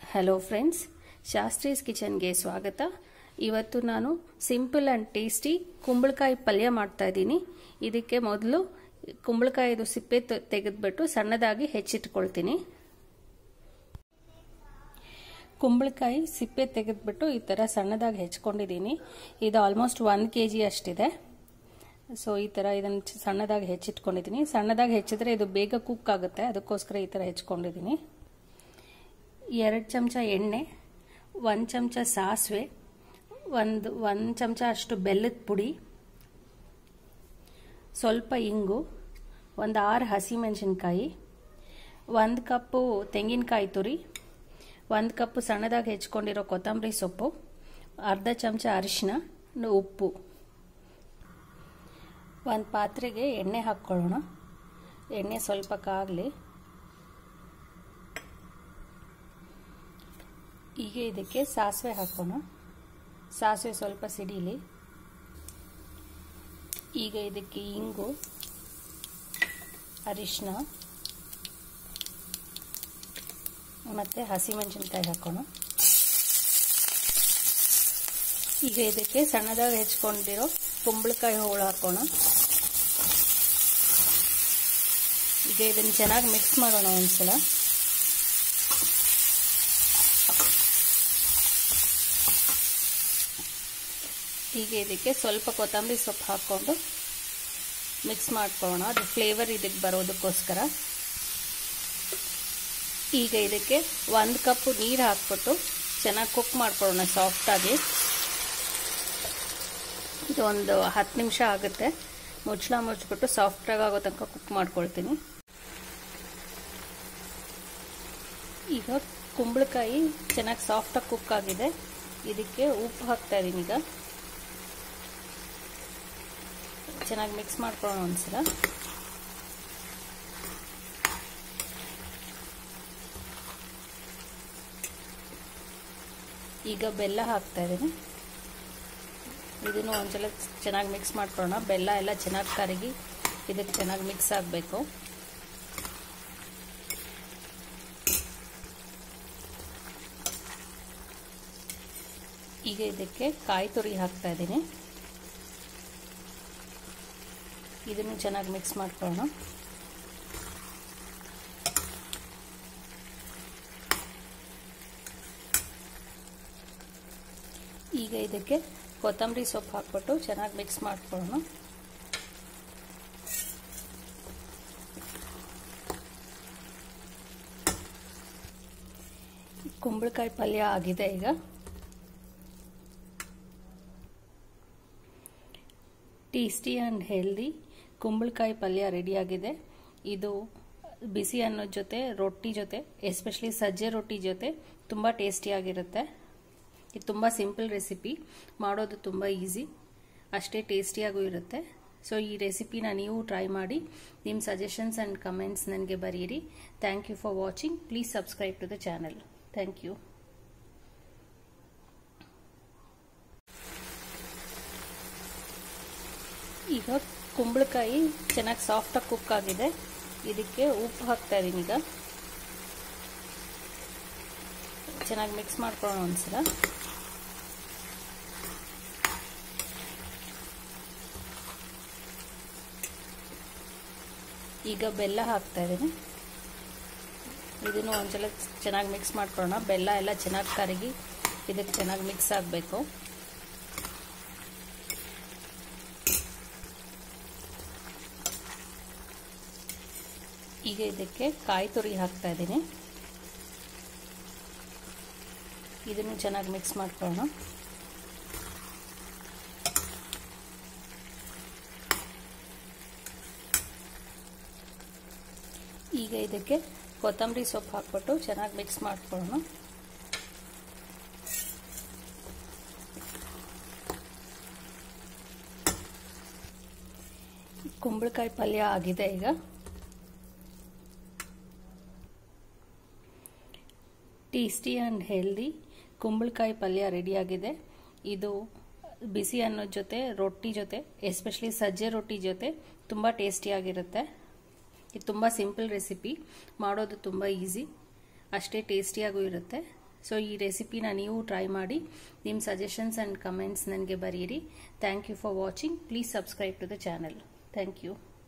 hello friends ಶಾಸ್ತ್ರೀಸ್ ಕಿಚನ್ಗೆ ಸ್ವಾಗತ ಇವತ್ತು ನಾನು ಸಿಂಪಲ್ ಆ್ಯಂಡ್ ಟೇಸ್ಟಿ ಕುಂಬಳಕಾಯಿ ಪಲ್ಯ ಮಾಡ್ತಾ ಇದ್ದೀನಿ ಇದಕ್ಕೆ ಮೊದಲು ಕುಂಬಳಕಾಯಿದು ಸಿಪ್ಪೆ ತೆಗೆದ್ಬಿಟ್ಟು ಸಣ್ಣದಾಗಿ ಹೆಚ್ಚಿಟ್ಕೊಳ್ತೀನಿ ಕುಂಬಳಕಾಯಿ ಸಿಪ್ಪೆ ತೆಗೆದ್ಬಿಟ್ಟು ಈ ಥರ ಸಣ್ಣದಾಗಿ ಹೆಚ್ಕೊಂಡಿದ್ದೀನಿ ಇದು ಆಲ್ಮೋಸ್ಟ್ ಒನ್ ಕೆ ಜಿ ಅಷ್ಟಿದೆ ಸೊ ಈ ಥರ ಇದನ್ನು ಸಣ್ಣದಾಗಿ ಹೆಚ್ಚಿಟ್ಕೊಂಡಿದ್ದೀನಿ ಸಣ್ಣದಾಗಿ ಹೆಚ್ಚಿದ್ರೆ ಇದು ಬೇಗ ಕುಕ್ ಆಗುತ್ತೆ ಅದಕ್ಕೋಸ್ಕರ ಈ ಥರ ಹೆಚ್ಕೊಂಡಿದ್ದೀನಿ ಎರಡು ಚಮಚ ಎಣ್ಣೆ ಒಂದು ಚಮಚ ಸಾಸಿವೆ ಒಂದು ಒಂದು ಚಮಚ ಅಷ್ಟು ಬೆಲ್ಲದ ಪುಡಿ ಸ್ವಲ್ಪ ಇಂಗು ಒಂದು ಆರು ಹಸಿಮೆಣಸಿನ್ಕಾಯಿ ಒಂದು ಕಪ್ಪು ತೆಂಗಿನಕಾಯಿ ತುರಿ ಒಂದು ಕಪ್ಪು ಸಣ್ಣದಾಗಿ ಹೆಚ್ಕೊಂಡಿರೋ ಕೊತ್ತಂಬರಿ ಸೊಪ್ಪು ಅರ್ಧ ಚಮಚ ಅರಿಶಿನ ಉಪ್ಪು ಒಂದು ಪಾತ್ರೆಗೆ ಎಣ್ಣೆ ಹಾಕ್ಕೊಳ್ಳೋಣ ಎಣ್ಣೆ ಸ್ವಲ್ಪ ಕಾಗಲಿ ಈಗ ಇದಕ್ಕೆ ಸಾಸಿವೆ ಹಾಕೋಣ ಸಾಸಿವೆ ಸ್ವಲ್ಪ ಸಿಡೀಲಿ ಈಗ ಇದಕ್ಕೆ ಇಂಗು ಅರಿಶಿನ ಮತ್ತು ಹಸಿಮೆಣಸಿನ್ಕಾಯಿ ಹಾಕೋಣ ಈಗ ಇದಕ್ಕೆ ಸಣ್ಣದಾಗಿ ಹೆಚ್ಕೊಂಡಿರೋ ಕುಂಬಳಕಾಯಿ ಹೋಳು ಹಾಕೋಣ ಈಗ ಇದನ್ನು ಚೆನ್ನಾಗಿ ಮಿಕ್ಸ್ ಮಾಡೋಣ ಒಂದ್ಸಲ ಈಗ ಇದಕ್ಕೆ ಸ್ವಲ್ಪ ಕೊತ್ತಂಬರಿ ಸೊಪ್ಪು ಹಾಕ್ಕೊಂಡು ಮಿಕ್ಸ್ ಮಾಡ್ಕೊಳ್ಳೋಣ ಅದು ಫ್ಲೇವರ್ ಇದಕ್ಕೆ ಬರೋದಕ್ಕೋಸ್ಕರ ಈಗ ಇದಕ್ಕೆ ಒಂದು ಕಪ್ಪು ನೀರು ಹಾಕ್ಬಿಟ್ಟು ಚೆನ್ನಾಗಿ ಕುಕ್ ಮಾಡ್ಕೊಳ್ಳೋಣ ಸಾಫ್ಟಾಗಿ ಇದು ಒಂದು ಹತ್ತು ನಿಮಿಷ ಆಗುತ್ತೆ ಮುಚ್ಚಳ ಮುಚ್ಚಿಬಿಟ್ಟು ಸಾಫ್ಟಾಗಿ ಆಗೋ ತನಕ ಕುಕ್ ಮಾಡ್ಕೊಳ್ತೀನಿ ಈಗ ಕುಂಬಳಕಾಯಿ ಚೆನ್ನಾಗಿ ಸಾಫ್ಟಾಗಿ ಕುಕ್ ಆಗಿದೆ ಇದಕ್ಕೆ ಉಪ್ಪು ಹಾಕ್ತಾ ಇದ್ದೀನಿ ಈಗ ಚೆನ್ನಾಗಿ ಮಿಕ್ಸ್ ಮಾಡ್ಕೊಳ್ಳೋಣ ಒಂದ್ಸಲ ಈಗ ಬೆಲ್ಲ ಹಾಕ್ತಾ ಇದ್ದೀನಿ ಇದನ್ನು ಒಂದ್ಸಲ ಚೆನ್ನಾಗಿ ಮಿಕ್ಸ್ ಮಾಡ್ಕೊಳ್ಳೋಣ ಬೆಲ್ಲ ಎಲ್ಲ ಚೆನ್ನಾಗಿ ಕರಗಿ ಇದಕ್ಕೆ ಚೆನ್ನಾಗಿ ಮಿಕ್ಸ್ ಆಗಬೇಕು ಈಗ ಇದಕ್ಕೆ ಕಾಯಿ ತುರಿ ಹಾಕ್ತಾ ಇದ್ದೀನಿ ಇದನ್ನು ಚೆನ್ನಾಗಿ ಮಿಕ್ಸ್ ಮಾಡ್ಕೊಳ್ಳೋಣ ಈಗ ಇದಕ್ಕೆ ಕೊತ್ತಂಬರಿ ಸೊಪ್ಪು ಹಾಕ್ಬಿಟ್ಟು ಚೆನ್ನಾಗಿ ಮಿಕ್ಸ್ ಮಾಡ್ಕೊಳ್ಳೋಣ ಕುಂಬಳಕಾಯಿ ಪಲ್ಯ ಆಗಿದೆ ಈಗ ಟೇಸ್ಟಿ ಆ್ಯಂಡ್ ಹೆಲ್ದಿ ಕುಂಬಳಕಾಯಿ ಪಲ್ಯ ರೆಡಿಯಾಗಿದೆ ಇದು ಬಿಸಿ ಅನ್ನೋದ ಜೊತೆ ರೊಟ್ಟಿ ಜೊತೆ ಎಸ್ಪೆಷಲಿ ಸಜ್ಜೆ ರೊಟ್ಟಿ ಜೊತೆ ತುಂಬ ಟೇಸ್ಟಿಯಾಗಿರುತ್ತೆ ಇದು ತುಂಬ ಸಿಂಪಲ್ ರೆಸಿಪಿ ಮಾಡೋದು ತುಂಬ ಈಸಿ ಅಷ್ಟೇ ಟೇಸ್ಟಿಯಾಗೂ ಇರುತ್ತೆ ಸೊ ಈ ರೆಸಿಪಿನ ನೀವು ಟ್ರೈ ಮಾಡಿ ನಿಮ್ಮ ಸಜೆಷನ್ಸ್ ಆ್ಯಂಡ್ ಕಮೆಂಟ್ಸ್ ನನಗೆ ಬರೀರಿ thank you for watching please subscribe to the channel thank you ಈಗ ಕುಂಬಳಕಾಯಿ ಚೆನ್ನಾಗಿ ಸಾಫ್ಟಾಗಿ ಕುಕ್ ಆಗಿದೆ ಇದಕ್ಕೆ ಉಪ್ಪು ಹಾಕ್ತಾ ಇದ್ದೀನಿ ಈಗ ಚೆನ್ನಾಗಿ ಮಿಕ್ಸ್ ಮಾಡ್ಕೊಳ್ಳೋಣ ಒಂದ್ಸಲ ಈಗ ಬೆಲ್ಲ ಹಾಕ್ತಾ ಇದ್ದೀನಿ ಇದನ್ನು ಒಂದ್ಸಲ ಚೆನ್ನಾಗಿ ಮಿಕ್ಸ್ ಮಾಡ್ಕೊಳ್ಳೋಣ ಬೆಲ್ಲ ಎಲ್ಲ ಚೆನ್ನಾಗಿ ಕರಗಿ ಇದಕ್ಕೆ ಚೆನ್ನಾಗಿ ಮಿಕ್ಸ್ ಆಗಬೇಕು ಈಗ ಇದಕ್ಕೆ ಕಾಯಿ ತುರಿ ಹಾಕ್ತಾ ಇದ್ದೀನಿ ಇದನ್ನು ಚೆನ್ನಾಗಿ ಮಿಕ್ಸ್ ಮಾಡ್ಕೊಳ್ಳೋಣ ಈಗ ಇದಕ್ಕೆ ಕೊತ್ತಂಬರಿ ಸೊಪ್ಪು ಹಾಕ್ಬಿಟ್ಟು ಚೆನ್ನಾಗಿ ಮಿಕ್ಸ್ ಮಾಡ್ಕೊಳ್ಳೋಣ ಕುಂಬಳಕಾಯಿ ಪಲ್ಯ ಆಗಿದೆ ಈಗ ಟೇಸ್ಟಿ ಆ್ಯಂಡ್ ಹೆಲ್ದಿ ಕುಂಬಳಕಾಯಿ ಪಲ್ಯ ರೆಡಿಯಾಗಿದೆ ಇದು ಬಿಸಿ ಅನ್ನೋದ ಜೊತೆ ರೊಟ್ಟಿ ಜೊತೆ ಎಸ್ಪೆಷಲಿ ಸಜ್ಜೆ ರೊಟ್ಟಿ ಜೊತೆ ತುಂಬ ಟೇಸ್ಟಿಯಾಗಿರುತ್ತೆ ಇದು ತುಂಬ ಸಿಂಪಲ್ ರೆಸಿಪಿ ಮಾಡೋದು ತುಂಬ ಈಸಿ ಅಷ್ಟೇ ಟೇಸ್ಟಿಯಾಗೂ ಇರುತ್ತೆ ಸೊ ಈ ರೆಸಿಪಿನ ನೀವು ಟ್ರೈ ಮಾಡಿ ನಿಮ್ಮ ಸಜೆಷನ್ಸ್ ಆ್ಯಂಡ್ ಕಮೆಂಟ್ಸ್ ನನಗೆ ಬರೀರಿ thank you for watching please subscribe to the channel thank you